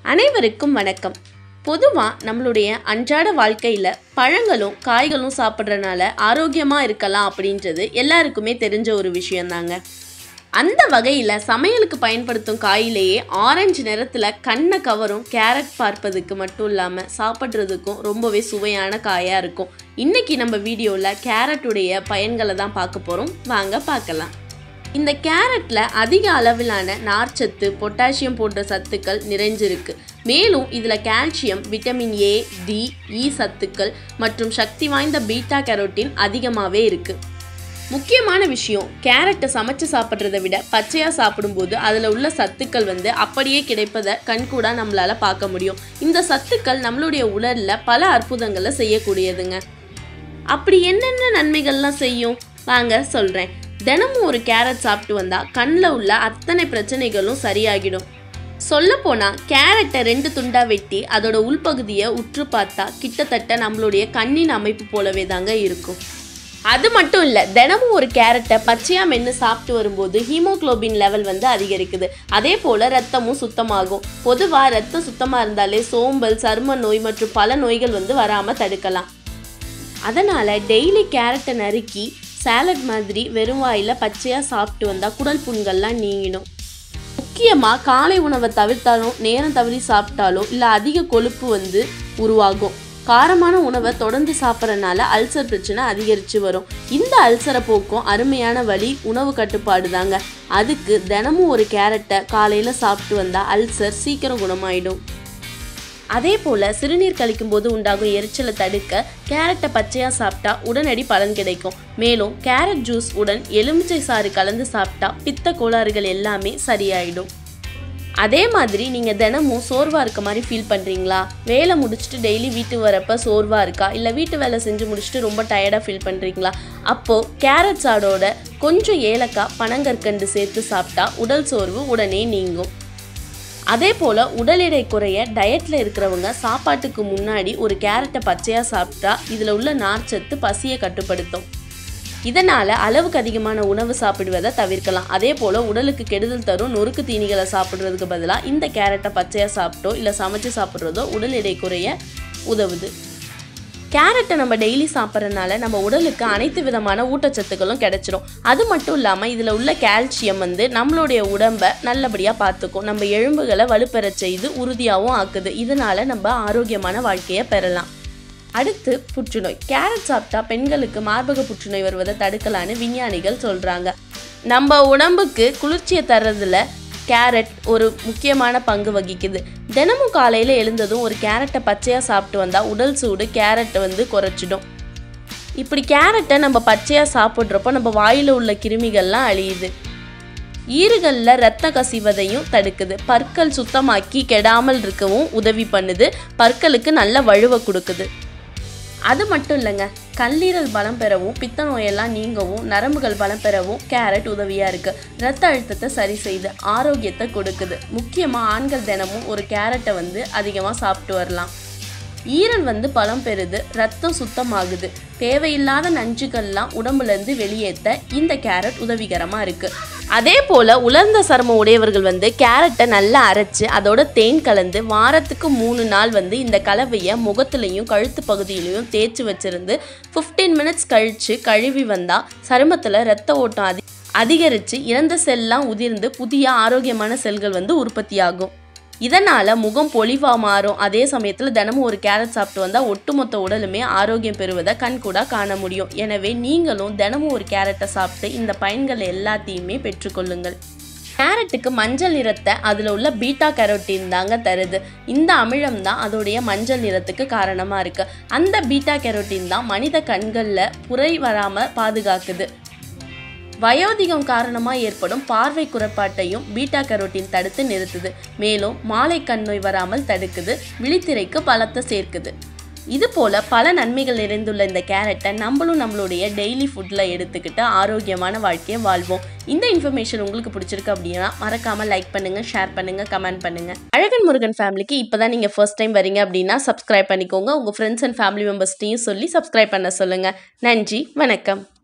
அனைவருக்கும் வணக்கம் பொதுவாக நம்மளுடைய அன்றாட வாழ்க்கையில் பழங்களும் காய்களும் சாப்பிட்றனால ஆரோக்கியமாக இருக்கலாம் அப்படின்றது எல்லாருக்குமே தெரிஞ்ச ஒரு விஷயந்தாங்க அந்த வகையில் சமையலுக்கு பயன்படுத்தும் காயிலேயே ஆரஞ்சு நிறத்தில் கண்ணை கவரும் கேரட் பார்ப்பதுக்கு மட்டும் இல்லாமல் சாப்பிட்றதுக்கும் ரொம்பவே சுவையான காயாக இருக்கும் இன்னைக்கு நம்ம வீடியோவில் கேரட்டுடைய பயன்களை தான் பார்க்க போகிறோம் வாங்க பார்க்கலாம் இந்த கேரட்டில் அதிக அளவிலான நார்ச்சத்து பொட்டாசியம் போன்ற சத்துக்கள் நிறைஞ்சிருக்கு மேலும் இதில் calcium vitamin A D E சத்துக்கள் மற்றும் சக்தி வாய்ந்த பீட்டா கேரோட்டின் அதிகமாகவே இருக்குது முக்கியமான விஷயம் கேரட்டை சமைச்சு சாப்பிட்றத விட பச்சையாக சாப்பிடும்போது அதில் உள்ள சத்துக்கள் வந்து அப்படியே கிடைப்பதை கண்கூடாக நம்மளால் பார்க்க முடியும் இந்த சத்துக்கள் நம்மளுடைய உடலில் பல அற்புதங்களை செய்யக்கூடியதுங்க அப்படி என்னென்ன நன்மைகள்லாம் செய்யும் வாங்க சொல்கிறேன் தினமும் ஒரு கேரட் சாப்பிட்டு வந்தால் கண்ணில் உள்ள அத்தனை பிரச்சனைகளும் சரியாகிடும் சொல்லப்போனால் கேரட்டை ரெண்டு துண்டாக வெட்டி அதோட உள்பகுதியை உற்று பார்த்தா கிட்டத்தட்ட நம்மளுடைய கண்ணின் அமைப்பு போலவே தாங்க இருக்கும் அது மட்டும் இல்லை தினமும் ஒரு கேரட்டை பச்சையாக மென்று சாப்பிட்டு வரும்போது ஹீமோகுளோபின் லெவல் வந்து அதிகரிக்குது அதே போல் ரத்தமும் சுத்தமாகும் பொதுவாக ரத்தம் சுத்தமாக இருந்தாலே சோம்பல் சரும நோய் மற்றும் பல நோய்கள் வந்து வராமல் தடுக்கலாம் அதனால் டெய்லி கேரட்டை நறுக்கி சாலட் மாதிரி வெறும் வாயில் பச்சையாக சாப்பிட்டு வந்தால் குடல் புண்கள்லாம் நீங்கிடும் முக்கியமாக காலை உணவை தவிர்த்தாலும் நேரம் தவறி சாப்பிட்டாலோ இல்லை அதிக கொழுப்பு வந்து உருவாகும் காரமான உணவை தொடர்ந்து சாப்பிட்றனால அல்சர் பிரச்சனை அதிகரித்து வரும் இந்த அல்சரை போக்கும் அருமையான வழி உணவு கட்டுப்பாடு தாங்க அதுக்கு தினமும் ஒரு கேரட்டை காலையில் சாப்பிட்டு வந்தால் அல்சர் சீக்கிரம் குணமாயிடும் அதே போல் சிறுநீர் கழிக்கும்போது உண்டாகும் எரிச்சலை தடுக்க கேரட்டை பச்சையாக சாப்பிட்டா உடனடி பலன் கிடைக்கும் மேலும் கேரட் ஜூஸ் உடன் எலுமிச்சை சாறு கலந்து சாப்பிட்டா பித்த கோளாறுகள் எல்லாமே சரியாயிடும் அதே மாதிரி நீங்கள் தினமும் சோர்வாக இருக்க மாதிரி ஃபீல் பண்ணுறீங்களா வேலை முடிச்சுட்டு டெய்லி வீட்டு வரப்போ சோர்வாக இருக்கா இல்லை வீட்டு வேலை செஞ்சு முடிச்சுட்டு ரொம்ப டயர்டாக ஃபீல் பண்ணுறீங்களா அப்போது கேரட் சாடோட கொஞ்சம் ஏலக்காய் பனங்கற்கண்டு சேர்த்து சாப்பிட்டா உடல் சோர்வு உடனே நீங்கும் அதே போல் உடல் எடை குறைய டயட்டில் இருக்கிறவங்க சாப்பாட்டுக்கு முன்னாடி ஒரு கேரட்டை பச்சையாக சாப்பிட்டா இதில் உள்ள நார்ச்சத்து பசியை கட்டுப்படுத்தும் இதனால் அளவுக்கு அதிகமான உணவு சாப்பிடுவதை தவிர்க்கலாம் அதே போல் உடலுக்கு கெடுதல் தரும் நொறுக்கு தீனிகளை சாப்பிட்றதுக்கு பதிலாக இந்த கேரட்டை பச்சையாக சாப்பிட்டோ இல்லை சமைச்சு சாப்பிட்றதோ உடல் எடை குறைய உதவுது கேரட்டை நம்ம டெய்லி சாப்பிட்றதுனால நம்ம உடலுக்கு அனைத்து விதமான ஊட்டச்சத்துக்களும் கிடைச்சிரும் அது மட்டும் இல்லாமல் இதில் உள்ள கால்சியம் வந்து நம்மளுடைய உடம்பை நல்லபடியாக பார்த்துக்கும் நம்ம எலும்புகளை வலுப்பெறச் செய்து உறுதியாகவும் ஆக்குது இதனால நம்ம ஆரோக்கியமான வாழ்க்கையை பெறலாம் அடுத்து புற்றுநோய் கேரட் சாப்பிட்டா பெண்களுக்கு மார்பக புற்றுநோய் வருவதை தடுக்கலான்னு விஞ்ஞானிகள் சொல்கிறாங்க நம்ம உடம்புக்கு குளிர்ச்சியை தர்றதுல கேரட் ஒரு முக்கியமான பங்கு வகிக்குது தினமும் காலையில் எழுந்ததும் ஒரு கேரட்டை பச்சையாக சாப்பிட்டு வந்தால் உடல் சூடு கேரட்டை வந்து குறைச்சிடும் இப்படி கேரட்டை நம்ம பச்சையாக சாப்பிட்றப்போ நம்ம வாயில் உள்ள கிருமிகள்லாம் அழியுது ஈறுகளில் ரத்த கசிவதையும் தடுக்குது பற்கள் சுத்தமாக்கி கெடாமல் இருக்கவும் உதவி பண்ணுது பற்களுக்கு நல்ல வலுவை கொடுக்குது அது மட்டும் இல்லைங்க கல்லீரல் பலம் பெறவும் பித்த நோயெல்லாம் நீங்கவும் நரம்புகள் பலம் பெறவும் கேரட் உதவியாக இருக்குது ரத்த அழுத்தத்தை சரி செய்து ஆரோக்கியத்தை கொடுக்குது முக்கியமாக ஆண்கள் தினமும் ஒரு கேரட்டை வந்து அதிகமாக சாப்பிட்டு வரலாம் ஈரல் வந்து பலம் பெறுது ரத்தம் சுத்தமாகுது தேவையில்லாத நஞ்சுகள்லாம் உடம்புலேருந்து வெளியேற்ற இந்த கேரட் உதவிகரமாக இருக்குது அதே போல் உலர்ந்த சருமம் உடையவர்கள் வந்து கேரட்டை நல்லா அரைச்சு அதோட தேன் கலந்து வாரத்துக்கு மூணு நாள் வந்து இந்த கலவையை முகத்துலையும் கழுத்து பகுதியிலையும் தேய்ச்சி வச்சிருந்து ஃபிஃப்டீன் மினிட்ஸ் கழித்து கழுவி வந்தால் சருமத்தில் ரத்த ஓட்டம் அதி அதிகரித்து இறந்த செல்லாம் உதிர்ந்து புதிய ஆரோக்கியமான செல்கள் வந்து உற்பத்தியாகும் இதனால் முகம் பொலிவாக மாறும் அதே சமயத்தில் தினமும் ஒரு கேரட் சாப்பிட்டு வந்தால் ஒட்டுமொத்த உடலுமே ஆரோக்கியம் பெறுவதை கண்கூடாக காண முடியும் எனவே நீங்களும் தினமும் ஒரு கேரட்டை சாப்பிட்டு இந்த பயன்கள் எல்லாத்தையுமே பெற்றுக்கொள்ளுங்கள் கேரட்டுக்கு மஞ்சள் நிறத்தை அதில் உள்ள பீட்டா கேரோட்டின் தாங்க தருது இந்த அமிலம் தான் அதோடைய மஞ்சள் நிறத்துக்கு காரணமாக இருக்குது அந்த பீட்டா கேரோட்டின் தான் மனித கண்களில் புரை வராமல் பாதுகாக்குது வயோதிகம் காரணமாக ஏற்படும் பார்வை குறைபாட்டையும் பீட்டா கரோட்டின் தடுத்து நிறுத்துது மேலும் மாலை கண் நோய் வராமல் தடுக்குது விழித்திரைக்கு பலத்தை சேர்க்குது இது போல பல நன்மைகள் நிறைந்துள்ள இந்த கேரட்டை நம்மளும் நம்மளுடைய டெய்லி ஃபுட்டில் எடுத்துக்கிட்டு ஆரோக்கியமான வாழ்க்கையை வாழ்வோம் இந்த இன்ஃபர்மேஷன் உங்களுக்கு பிடிச்சிருக்கு அப்படின்னா மறக்காமல் லைக் பண்ணுங்கள் ஷேர் பண்ணுங்கள் கமெண்ட் பண்ணுங்கள் அழகன் முருகன் ஃபேமிலிக்கு இப்போ தான் நீங்கள் ஃபர்ஸ்ட் டைம் வரீங்க அப்படின்னா சப்ஸ்கிரைப் பண்ணிக்கோங்க உங்கள் ஃப்ரெண்ட்ஸ் அண்ட் ஃபேமிலி மெம்பர்ஸ்ட்டையும் சொல்லி சப்ஸ்கிரைப் பண்ண சொல்லுங்கள் நன்றி வணக்கம்